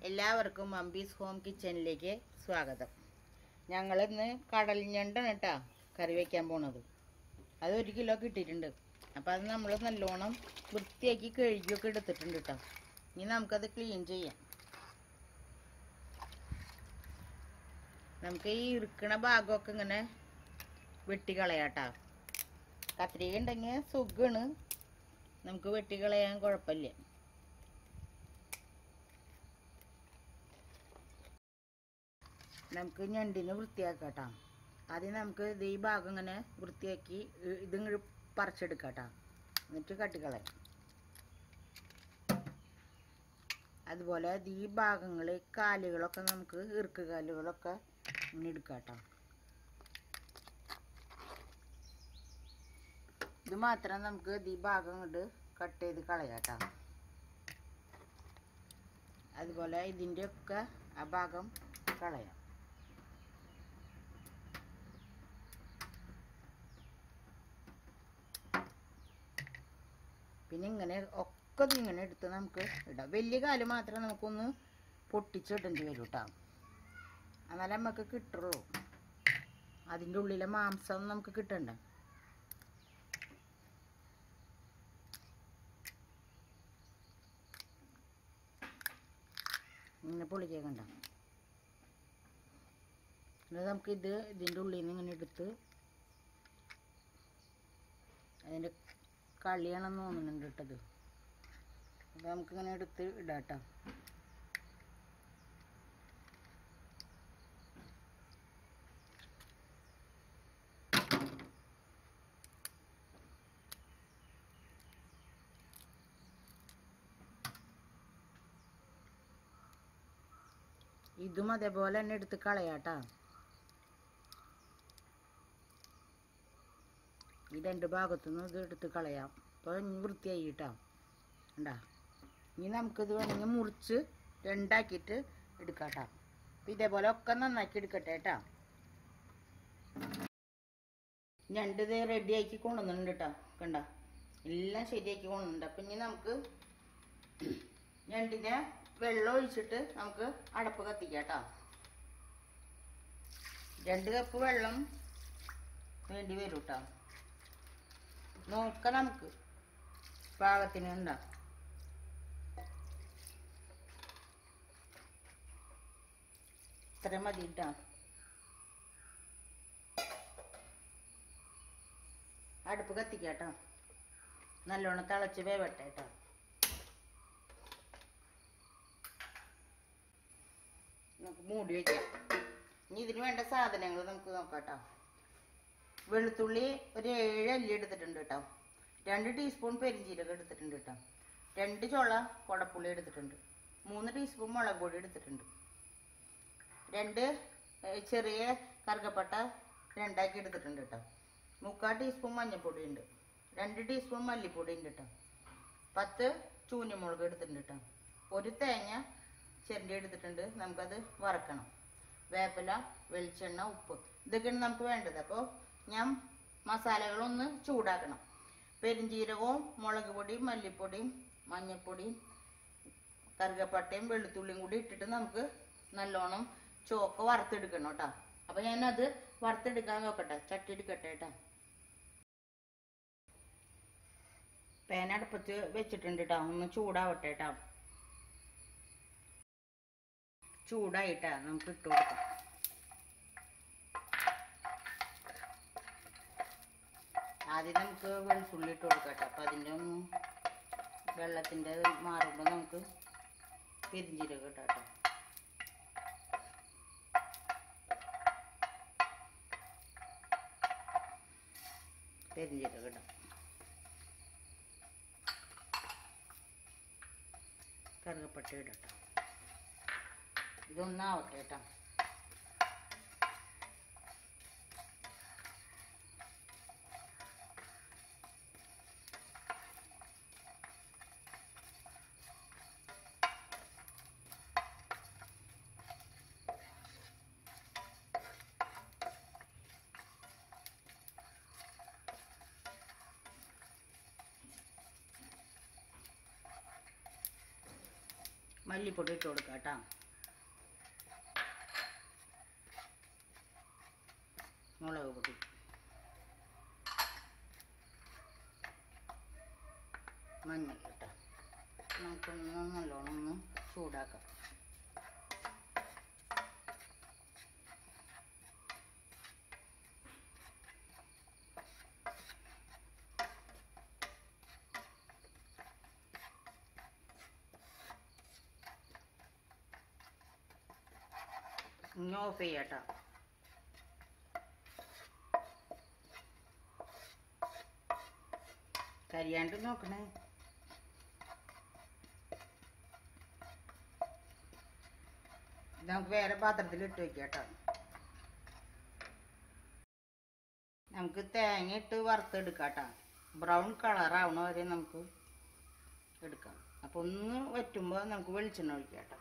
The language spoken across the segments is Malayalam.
എല്ലാവർക്കും അമ്പീസ് ഹോം കിച്ചണിലേക്ക് സ്വാഗതം ഞങ്ങളിന്ന് കടൽ ഞണ്ടാണ് കേട്ടോ കറി വയ്ക്കാൻ പോണത് അത് ഒരു കിലോ കിട്ടിയിട്ടുണ്ട് അപ്പം അത് നമ്മൾ നല്ലോണം വൃത്തിയാക്കി കഴുകിയൊക്കെ എടുത്തിട്ടുണ്ട് കേട്ടോ ഇനി നമുക്കത് ക്ലീൻ ചെയ്യാം നമുക്ക് ഈ ഇറുക്കണ ഭാഗമൊക്കെ ഇങ്ങനെ വെട്ടിക്കളയാട്ടോ കത്രിക ഉണ്ടെങ്കിൽ സുഖമാണ് നമുക്ക് വെട്ടിക്കളയാൻ കുഴപ്പമില്ല നമുക്ക് ഞണ്ടിന് വൃത്തിയാക്കാട്ടോ ആദ്യം നമുക്ക് ഇത് ഈ ഭാഗം ഇങ്ങനെ വൃത്തിയാക്കി ഇ- ഇതിങ്ങ് പറിച്ചെടുക്കാട്ടോ എന്നിട്ട് കട്ടിക്കളയാം അതുപോലെ ഇത് ഈ ഭാഗങ്ങൾ കാലുകളൊക്കെ നമുക്ക് ഇറുക്ക് കാലുകളൊക്കെ ഇങ്ങനെ എടുക്കാട്ടോ ഇത് മാത്രം നമുക്ക് ഇത് ഈ ഭാഗം കൊണ്ട് കട്ട് ചെയ്ത് കളയാട്ടോ അതുപോലെ ഇതിൻ്റെ ഒക്കെ ആ ഭാഗം കളയാം പിന്നെ ഇങ്ങനെ ഒക്കെ ഇത് ഇങ്ങനെ എടുത്ത് നമുക്ക് ഇടാം വലിയ കാല് മാത്രം നമുക്കൊന്ന് പൊട്ടിച്ചിടേണ്ടി വരും കേട്ടോ എന്നാലേ നമുക്ക് കിട്ടുള്ളൂ അതിൻ്റെ ഉള്ളിലെ മാംസം നമുക്ക് കിട്ടണ്ടേ ഇങ്ങനെ പൊളിക്കേക്കണ്ട എന്നിട്ട് നമുക്ക് ഇത് ഇതിൻ്റെ ഉള്ളിൽ നിന്ന് ഇങ്ങനെ എടുത്ത് അതിൻ്റെ കളിയാണെന്ന് തോന്നുന്നുണ്ട് ഇട്ടത് അപ്പോൾ നമുക്കിങ്ങനെ എടുത്ത് ഇടാട്ടോ ഇതും അതേപോലെ തന്നെ എടുത്ത് കളയാട്ടാ ഈ രണ്ട് ഭാഗത്തുനിന്ന് ഇത് എടുത്ത് കളയാം അപ്പോൾ ഇനി വൃത്തിയായി കേട്ടോ ഉണ്ടാ ഇനി നമുക്കിത് വേണമെങ്കിൽ മുറിച്ച് രണ്ടാക്കിയിട്ട് എടുക്കാം കേട്ടോ അപ്പം ഇതേപോലെ ഒക്കെ നന്നാക്കി എടുക്കട്ടെ കേട്ടോ ഞണ്ട് ഇത് റെഡിയാക്കി കൊണ്ടുവന്നിട്ടുണ്ട് കേട്ടോ കണ്ട എല്ലാം ശരിയാക്കി കൊണ്ടുവന്നിട്ടുണ്ട് അപ്പം ഇനി നമുക്ക് ഞണ്ടിനെ വെള്ളം ഒഴിച്ചിട്ട് നമുക്ക് അടപ്പ് കത്തിക്കാം കേട്ടോ രണ്ട് കപ്പ് വെള്ളം വേണ്ടി വരും കേട്ടോ നോക്കാം നമുക്ക് പാകത്തിന് ഉണ്ടാ ഇത്ര മതി കേട്ടോ അടുപ്പ് കത്തിക്കാം കേട്ടോ നല്ലോണം തിളച്ച് വേവട്ടെ കേട്ടോ നമുക്ക് മൂടി വയ്ക്കാം ഇനി ഇതിന് വേണ്ട സാധനങ്ങൾ നമുക്ക് നോക്കാം കേട്ടോ വെളുത്തുള്ളി ഒരു ഏഴ് അല്ലി എടുത്തിട്ടുണ്ട് കേട്ടോ രണ്ട് ടീസ്പൂൺ പെരിഞ്ചീരകം എടുത്തിട്ടുണ്ട് കേട്ടോ രണ്ട് ചുള കുടപ്പുള്ളി എടുത്തിട്ടുണ്ട് മൂന്ന് ടീസ്പൂൺ മുളക് പൊടി എടുത്തിട്ടുണ്ട് രണ്ട് ഏഹ്, ചെറിയ കറുകപ്പട്ട രണ്ടാക്കി എടുത്തിട്ടുണ്ട് കേട്ടോ മുക്കാൽ ടീസ്പൂൺ മഞ്ഞൾപ്പൊടി ഉണ്ട് രണ്ട് ടീസ്പൂൺ മല്ലിപ്പൊടി ഉണ്ട് കേട്ടോ പത്ത് ചൂഞ്ഞമുളക് എടുത്തിട്ടുണ്ട് കേട്ടോ ഒരു തേങ്ങ ചിരണ്ടി എടുത്തിട്ടുണ്ട് നമുക്കത് വറക്കണം വേപ്പില വെളിച്ചെണ്ണ ഉപ്പ് ഇതൊക്കെയാണ് നമുക്ക് വേണ്ടത് അപ്പോൾ ഞാൻ മസാലകളൊന്ന് ചൂടാക്കണം പെരിഞ്ചീരകവും മുളക് പൊടിയും മല്ലിപ്പൊടിയും മഞ്ഞൾപ്പൊടിയും കറുകപ്പട്ടയും വെളുത്തുള്ളിയും കൂടി ഇട്ടിട്ട് നമുക്ക് നല്ലോണം ചോക്ക് വറുത്തെടുക്കണം കേട്ടോ അപ്പോൾ ഞാനത് വറുത്തെടുക്കാൻ നോക്കട്ടെ ചട്ടി എടുക്കട്ടെ കേട്ടോ പാൻ അടുപ്പത്ത് വെച്ചിട്ടുണ്ട് കേട്ടോ ഒന്ന് ചൂടാവട്ടെ കേട്ടോ ചൂടായിട്ടാ നമുക്ക് ഇട്ട് കൊടുക്കാം ആദ്യം നമുക്ക് വെളുത്തുള്ളി ഇട്ട് കൊടുക്കാം കേട്ടോ അപ്പം അതിൻ്റെ ഒന്ന് വെള്ളത്തിൻ്റെ മാറുമ്പോൾ നമുക്ക് പെരിഞ്ചീരകം ഇട്ടാം കേട്ടോ പെരിഞ്ചീരകം ഇടാം കറുകപ്പട്ട ഇടട്ടോ ഇതൊന്നാവട്ടെ കേട്ടോ മല്ലിപ്പൊടി ഇട്ട് കൊടുക്കാം കേട്ടോ മുളക് പൊടി മഞ്ഞൾ കേട്ടോ നമുക്കൊന്ന് നല്ലോണം ഒന്ന് ചൂടാക്കാം ഇനി ഓഫ് ചെയ്യാട്ടോ കരിയാണ്ട് നോക്കണേ ഇത് നമുക്ക് വേറെ പാത്രത്തിൽ ഇട്ട് വെക്കാം കേട്ടോ നമുക്ക് തേങ്ങ ഇട്ട് വറുത്തെടുക്കാം കേട്ടോ ബ്രൗൺ കളറാവണ വരെ നമുക്ക് എടുക്കാം അപ്പോൾ ഒന്ന് വറ്റുമ്പോൾ നമുക്ക് വെളിച്ചെണ്ണ ഒഴിക്കാം കേട്ടോ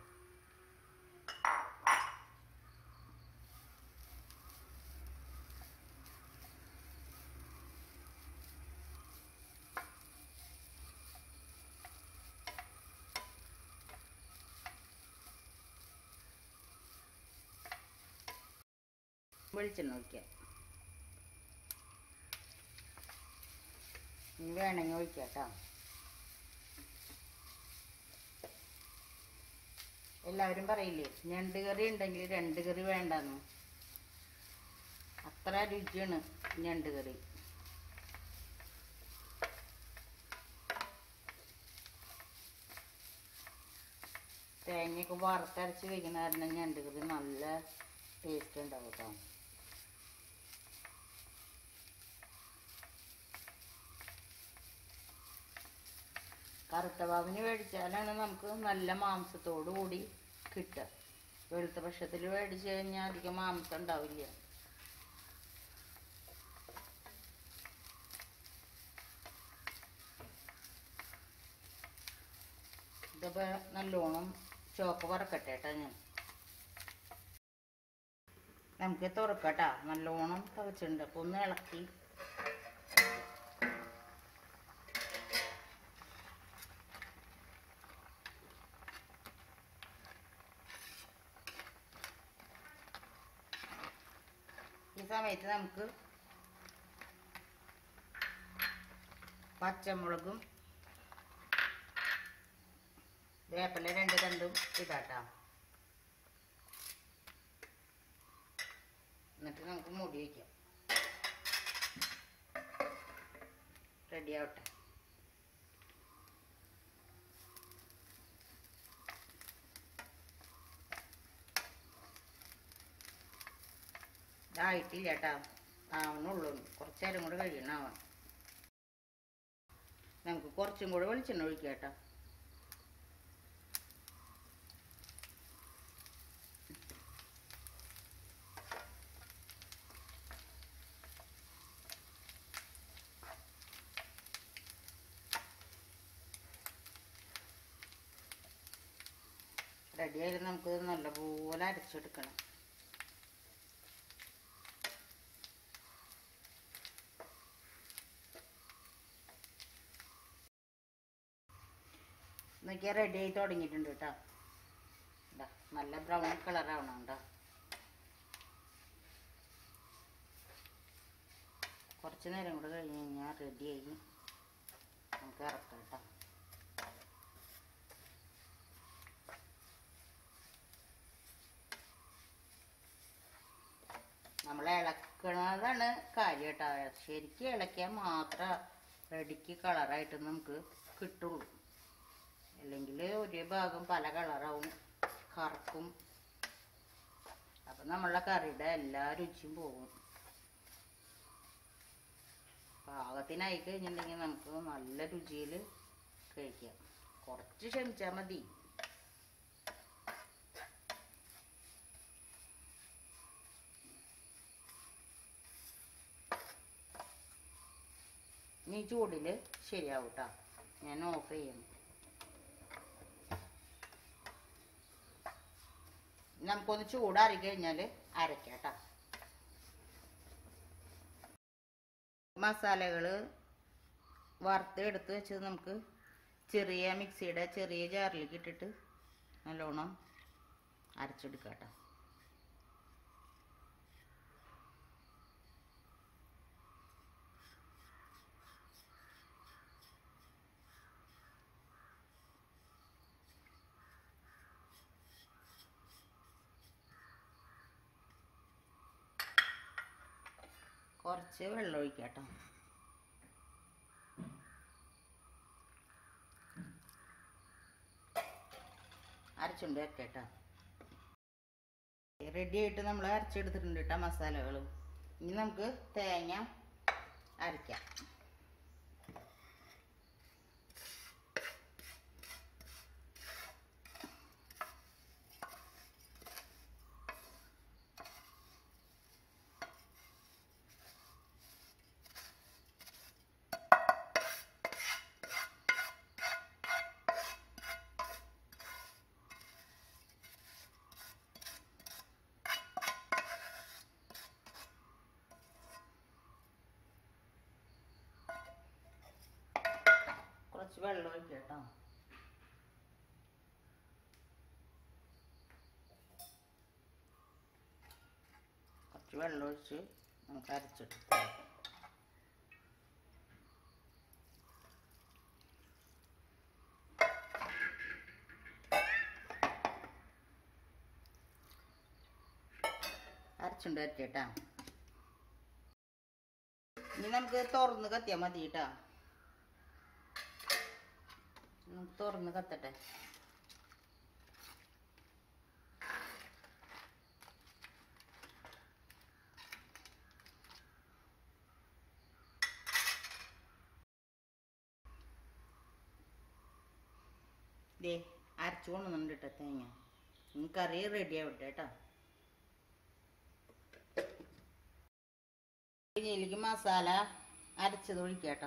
വെളിച്ചെണ്ണ ഒഴിക്കാം ഇനി വേണമെങ്കിൽ ഒഴിക്കാം കേട്ടോ എല്ലാവരും പറയില്ലേ ഞണ്ട് കറി ഉണ്ടെങ്കിൽ രണ്ട് കറി വേണ്ടെന്ന് അത്ര രുചിയാണ് ഞണ്ട് കറി തേങ്ങയൊക്കെ വറുത്തരച്ച് വെക്കുന്ന കാരണം ഞണ്ട് കറി നല്ല ടേസ്റ്റ് ഉണ്ടാവും കേട്ടോ കറുത്തവാവിന് മേടിച്ചാലാണ് നമുക്ക് നല്ല മാംസത്തോടു കൂടി കിട്ടുക വെളുത്ത പക്ഷത്തിൽ മേടിച്ച് കഴിഞ്ഞാൽ അധികം മാംസം ഉണ്ടാവില്ല ഇതിപ്പോൾ നല്ലോണം ചോക്ക് വറക്കട്ടെ കേട്ടോ ഞാൻ നമുക്ക് തുറക്കട്ടാ നല്ലോണം തവച്ചിട്ടുണ്ട് അപ്പോൾ ഒന്ന് ഇളക്കി ഈ സമയത്ത് നമുക്ക് പച്ചമുളകും വേപ്പില രണ്ട് തണ്ടും ഇതാട്ടാ എന്നിട്ട് നമുക്ക് മൂടി വയ്ക്കാം റെഡി ആവട്ടെ ഇതായിട്ടില്ല കേട്ടാ ആവണുള്ളൂ കുറച്ച് നേരം കൂടെ കഴിയണാവണം നമുക്ക് കുറച്ചും കൂടെ വെളിച്ചെണ്ണ ഒഴിക്കാം കേട്ടോ റെഡിയായി നമുക്ക് നല്ലപോലെ അരച്ചെടുക്കണം നോക്കിയാൽ റെഡി ആയി തുടങ്ങിയിട്ടുണ്ട് കേട്ടോ ഇതാ നല്ല ബ്രൗൺ കളറാവണം കേട്ടോ കുറച്ച് നേരം കൂടെ കഴിഞ്ഞ് കഴിഞ്ഞാൽ റെഡിയായി നമുക്ക് ഇറക്കാം കേട്ടോ നമ്മൾ ഇളക്കണതാണ് കാര്യം കേട്ടോ ശരിക്കും ഇളക്കിയാൽ മാത്രം റെഡിക്ക് കളറായിട്ട് നമുക്ക് കിട്ടുള്ളൂ അല്ലെങ്കിൽ ഒരു ഭാഗം പല കളറാവും കറക്കും അപ്പം നമ്മളുടെ കറിയുടെ എല്ലാ രുചിയും പോകും പാകത്തിനായി കഴിഞ്ഞിട്ടുണ്ടെങ്കിൽ നമുക്ക് നല്ല രുചിയിൽ കഴിക്കാം കുറച്ച് ക്ഷമിച്ചാൽ മതി ഇനി ചൂടിൽ ശരിയാവും കേട്ടോ ഞാൻ ഓഫ് ചെയ്യണം നമുക്കൊന്ന് ചൂടാറി കഴിഞ്ഞാൽ അരക്കാം കേട്ടോ മസാലകൾ വറുത്ത് എടുത്ത് വെച്ചത് നമുക്ക് ചെറിയ മിക്സിയുടെ ചെറിയ ജാറിലേക്ക് ഇട്ടിട്ട് നല്ലോണം അരച്ചെടുക്കാം കേട്ടോ കുറച്ച് വെള്ളം ഒഴിക്കാം കേട്ടോ അരച്ചുണ്ട് വെക്കട്ടോ റെഡി ആയിട്ട് നമ്മൾ അരച്ചെടുത്തിട്ടുണ്ട് കേട്ടോ മസാലകളും ഇനി നമുക്ക് തേങ്ങ അരയ്ക്കാം കുറച്ച് വെള്ളം ഒഴിക്കാം കേട്ടോ കുറച്ച് വെള്ളം ഒഴിച്ച് നമുക്ക് അരച്ചെടുക്കാം അരച്ചുണ്ട് വരട്ടെട്ടാ ഇനി നമുക്ക് തുറന്ന് കത്തിയാൽ മതി കേട്ടാ നമുക്ക് തുറന്ന് കത്തട്ടെ ദേ അരച്ചു കൊണ്ടുവന്നുണ്ട് കേട്ടോ തേങ്ങ ഇനി കറി റെഡി ആവട്ടെ കേട്ടോ ഇതിലേക്ക് മസാല അരച്ചത് ഒഴിക്കാം കേട്ടോ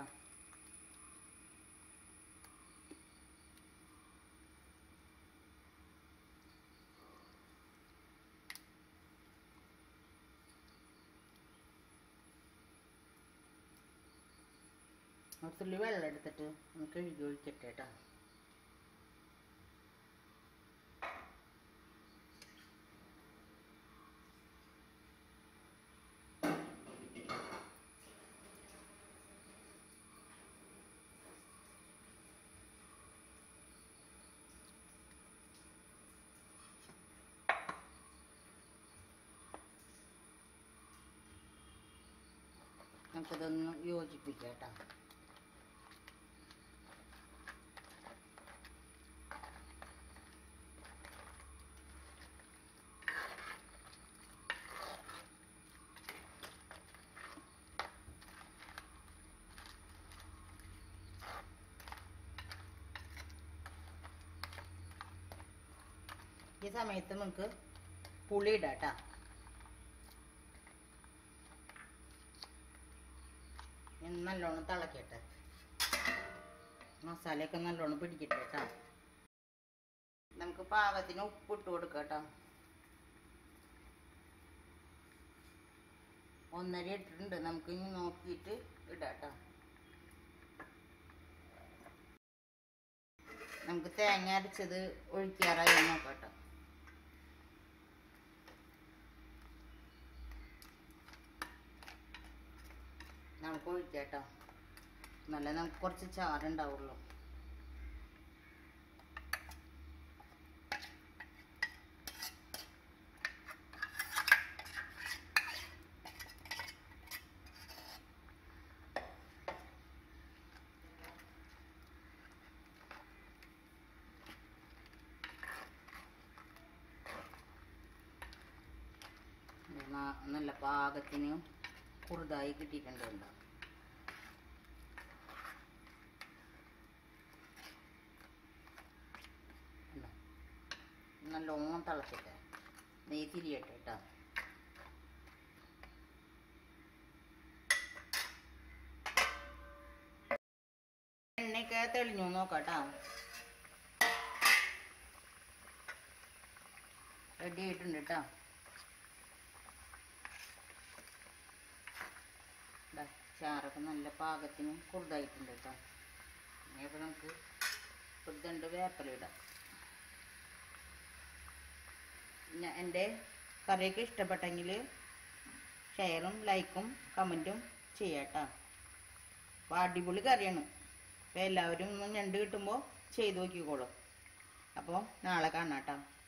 ഒരു തുള്ളി വെള്ളം എടുത്തിട്ട് ഒന്ന് കഴുകി ഒഴിക്കട്ടെ കേട്ടോ നമുക്കതൊന്ന് യോജിപ്പിക്കാം കേട്ടോ ഈ സമയത്ത് നമുക്ക് പുളി ഇടാം കേട്ടോ ഇനി നല്ലോണം തിളക്കട്ടെ മസാലയൊക്കെ നല്ലോണം പിടിക്കട്ടെ കേട്ടോ നമുക്ക് പാകത്തിന് ഉപ്പിട്ട് കൊടുക്കാം കേട്ടോ ഒന്നര ഇട്ടിട്ടുണ്ട് നമുക്ക് ഇനി നോക്കിയിട്ട് ഇടാം കേട്ടോ നമുക്ക് തേങ്ങ അരച്ചത് ഒഴിക്കാറായി നോക്കാം കേട്ടോ നമുക്ക് ഒഴിക്കാം കേട്ടോ നല്ല നമുക്ക് കുറച്ച് ചാറുണ്ടാവുള്ളൂ ഇത് ന- നല്ല പാകത്തിന് കുറുതായി കിട്ടിയിട്ടുണ്ട് കണ്ടോ കണ്ടോ? നല്ലോണം തിളച്ചിട്ട് നെയ്യ് തിരിയട്ടെ കേട്ടോ എണ്ണയൊക്കെ തെളിഞ്ഞു നോക്കാട്ടോ റെഡി ആയിട്ടുണ്ട് കേട്ടോ ദാ ചാറൊക്കെ നല്ല പാകത്തിന് കുറുതായിട്ടുണ്ട് കേട്ടോ ഇനിയപ്പോൾ നമുക്ക് ഒരു രണ്ട് വേപ്പില ഇടാം ഞ- എൻ്റെ കറിയൊക്കെ ഇഷ്ടപ്പെട്ടെങ്കിൽ ഷെയറും ലൈക്കും കമൻറ്റും ചെയ്യാട്ടോ അപ്പോൾ അടിപൊളി കറിയാണ് അപ്പോൾ എല്ലാവരും ഒന്ന് ഞണ്ട് കിട്ടുമ്പോൾ ചെയ്ത് നോക്കിക്കോളും അപ്പോൾ നാളെ കാണാം കേട്ടോ